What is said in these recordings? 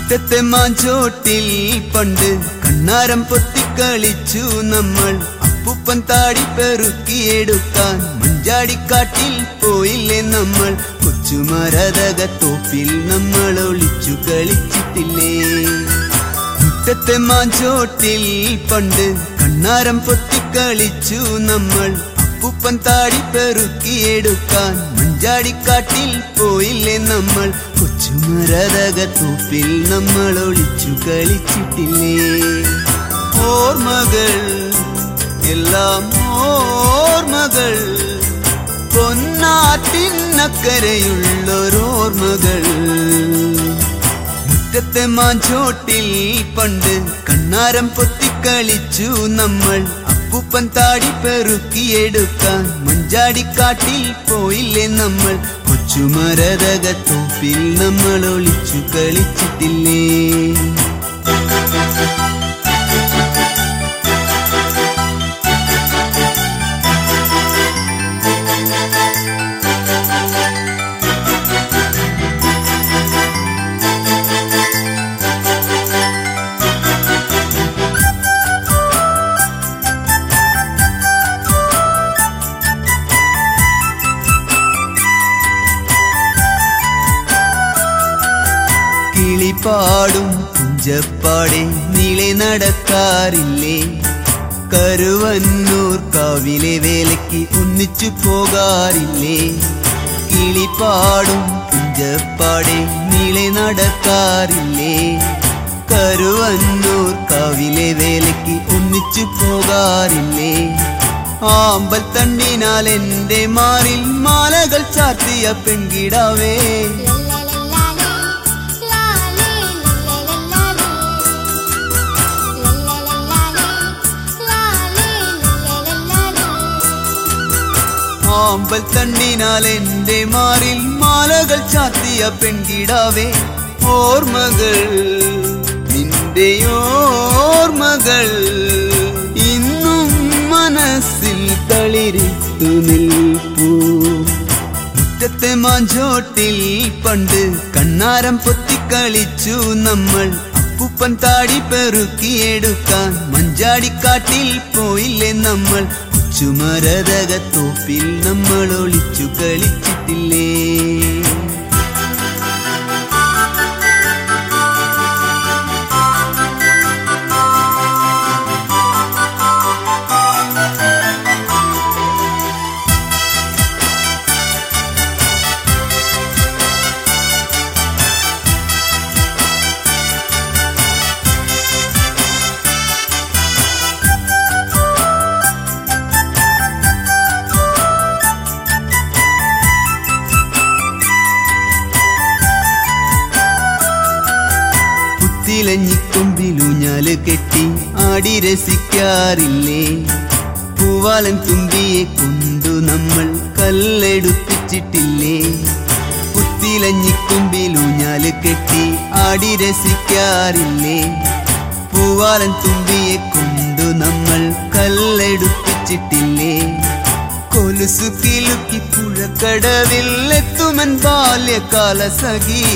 മുറ്റത്തെ മാഞ്ചോട്ടിൽ പണ്ട് കണ്ണാരം പൊത്തിക്കളിച്ചു നമ്മൾ അപ്പുപ്പൻ താടി പെറുക്കിയെടുക്കാൻ മഞ്ചാടിക്കാട്ടിൽ പോയില്ലേ നമ്മൾ കൊച്ചുമരതകത്തോപ്പിൽ നമ്മൾ ഒളിച്ചു കളിച്ചിട്ടില്ലേ മുറ്റത്തെ മാഞ്ചോട്ടിൽ പണ്ട് കണ്ണാരം പൊത്തിക്കളിച്ചു നമ്മൾ അപ്പുപ്പൻ താടി പെറുക്കിയെടുക്കാൻ മഞ്ചാടിക്കാട്ടിൽ പോയില്ലേ നമ്മൾ കൊച്ചുമരതകത്തോപ്പിൽ നമ്മൾ ഒളിച്ചു കളിച്ചിട്ടില്ലേ ഓർമ്മകൾ എല്ലാം ഓർമ്മകൾ പൊന്നാറ്റിനക്കരയുള്ളൊരോർമ്മകൾ മുറ്റത്തെ മാഞ്ചോട്ടിൽ പണ്ട് കണ്ണാരം പൊത്തിക്കളിച്ചു നമ്മൾ അപ്പുപ്പൻ താടി പെറുക്കിയെടുക്കാൻ മഞ്ചാടിക്കാട്ടിൽ പോയില്ലേ നമ്മൾ കൊച്ചുമരതകത്തോപ്പിൽ നമ്മൾ ഒളിച്ചു കളിച്ചിട്ടില്ലേ കിളിപ്പാടും കുഞ്ചപ്പാടെ നീളെ നടക്കാറില്ലേ കരുവന്നൂർ കാവിലെ വേലയ്ക്ക് ഒന്നിച്ചു പോകാറില്ലേ കിളിപ്പാടും കുഞ്ചപ്പാടെ നീളെ നടക്കാറില്ലേ കരുവന്നൂർ കാവിലെ വേലയ്ക്ക് ഒന്നിച്ചു പോകാറില്ലേ ആമ്പൽ തണ്ടിനാൽ എന്റെ മാറിൽ മാലകൾ ചാർത്തിയ പെൺകിടാവേ ആമ്പൽ തണ്ടിനാൽ എന്റെ മാറിൽ മാലകൾ ചാത്തിയ പെൺകിടാവേ ഓർമ്മകൾ നിന്റെ ഓർമ്മകൾ ഇന്നും മനസ്സിൽ തളിരിത്തു നിൽപ്പൂ മുറ്റത്തെ മാഞ്ചോട്ടിൽ പണ്ട് കണ്ണാരം പൊത്തിക്കളിച്ചു നമ്മൾ അപ്പുപ്പൻ താടി പെറുക്കിയെടുക്കാൻ മഞ്ചാടിക്കാട്ടിൽ പോയില്ലേ നമ്മൾ കൊച്ചുമരതകത്തോപ്പിൽ നമ്മൾ ഒളിച്ചു കളിച്ചിട്ടില്ലേ പുത്തിലഞ്ഞിക്കൊമ്പിലൂഞ്ഞാല് കെട്ടി ആടി രസിക്കാറില്ലേ പൂവാലൻ തുമ്പിയെ കൊണ്ടു നമ്മൾ കല്ലെടുപ്പിച്ചിട്ടില്ലേ പുത്തിലഞ്ഞിക്കൊമ്പിലൂഞ്ഞാല് കെട്ടി ആടി രസിക്കാറില്ലേ പൂവാലൻ തുമ്പിയെ കൊണ്ടു നമ്മൾ കല്ലെടുപ്പിച്ചിട്ടില്ലേ കൊലുസു കിലുക്കി പുഴക്കടവിൽ എത്തുമൻ ബാല്യകാല സഖി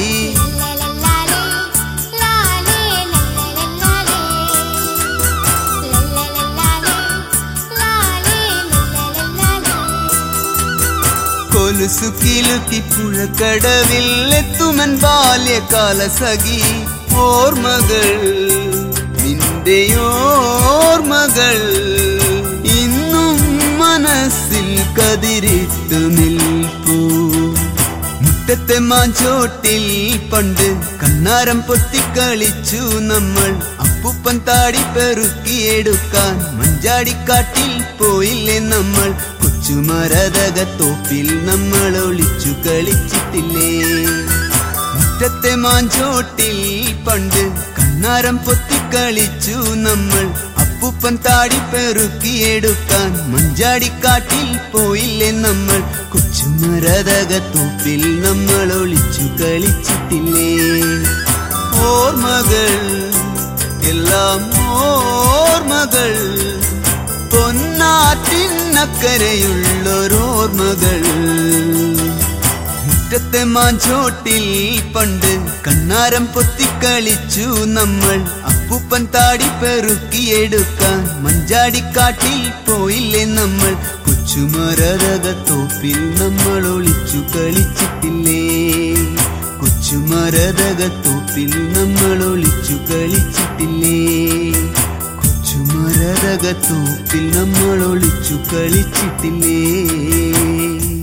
കൊലുസു കിലുക്കി പുഴക്കടവിൽ എത്തുമൻ ബാല്യകാല സഖി ഓർമ്മകൾ നിന്റെ ഓർമ്മകൾ ഇന്നും മനസ്സിൽ കതിരിട്ടു നിൽപ്പൂ മുറ്റത്തെ മാഞ്ചോട്ടിൽ പണ്ട് കണ്ണാരം പൊത്തിക്കളിച്ചു നമ്മൾ അപ്പുപ്പൻ താടി പെറുക്കിയെടുക്കാൻ മഞ്ചാടിക്കാട്ടിൽ പോയില്ലേ നമ്മൾ കൊച്ചുമരതകത്തോപ്പിൽ നമ്മൾ ഒളിച്ചു കളിച്ചിട്ടില്ലേ മുറ്റത്തെ മാഞ്ചോട്ടിൽ പണ്ട് കണ്ണാരം പൊത്തിക്കളിച്ചു നമ്മൾ അപ്പുപ്പൻ താടി പെറുക്കിയെടുക്കാൻ മഞ്ചാടിക്കാട്ടിൽ പോയില്ലേ നമ്മൾ കൊച്ചുമരതകത്തോപ്പിൽ നമ്മൾ ഒളിച്ചു കളിച്ചിട്ടില്ലേ ഓർമ്മകൾ എല്ലാം ഓർമ്മകൾ പൊന്നാറ്റിനക്കരയുള്ളൊരോർമ്മകൾ മുറ്റത്തെ മുറ്റത്തെ മാഞ്ചോട്ടിൽ പണ്ട് കണ്ണാരം പൊത്തിക്കളിച്ചു നമ്മൾ അപ്പൂപ്പൻ താടി പെറുക്കിയെടുക്കാൻ മഞ്ചാടിക്കാട്ടിൽ പോയില്ലേ നമ്മൾ കൊച്ചുമരതകത്തോപ്പിൽ നമ്മൾ ഒളിച്ചു കളിച്ചിട്ടില്ലേ കൊച്ചുമരതകത്തോപ്പിൽ നമ്മൾ ഒളിച്ചു കളിച്ചിട്ടില്ലേ കൊച്ചുമരതകത്തോപ്പിൽ നമ്മൾ ഒളിച്ചു കളിച്ചിട്ടില്ലേ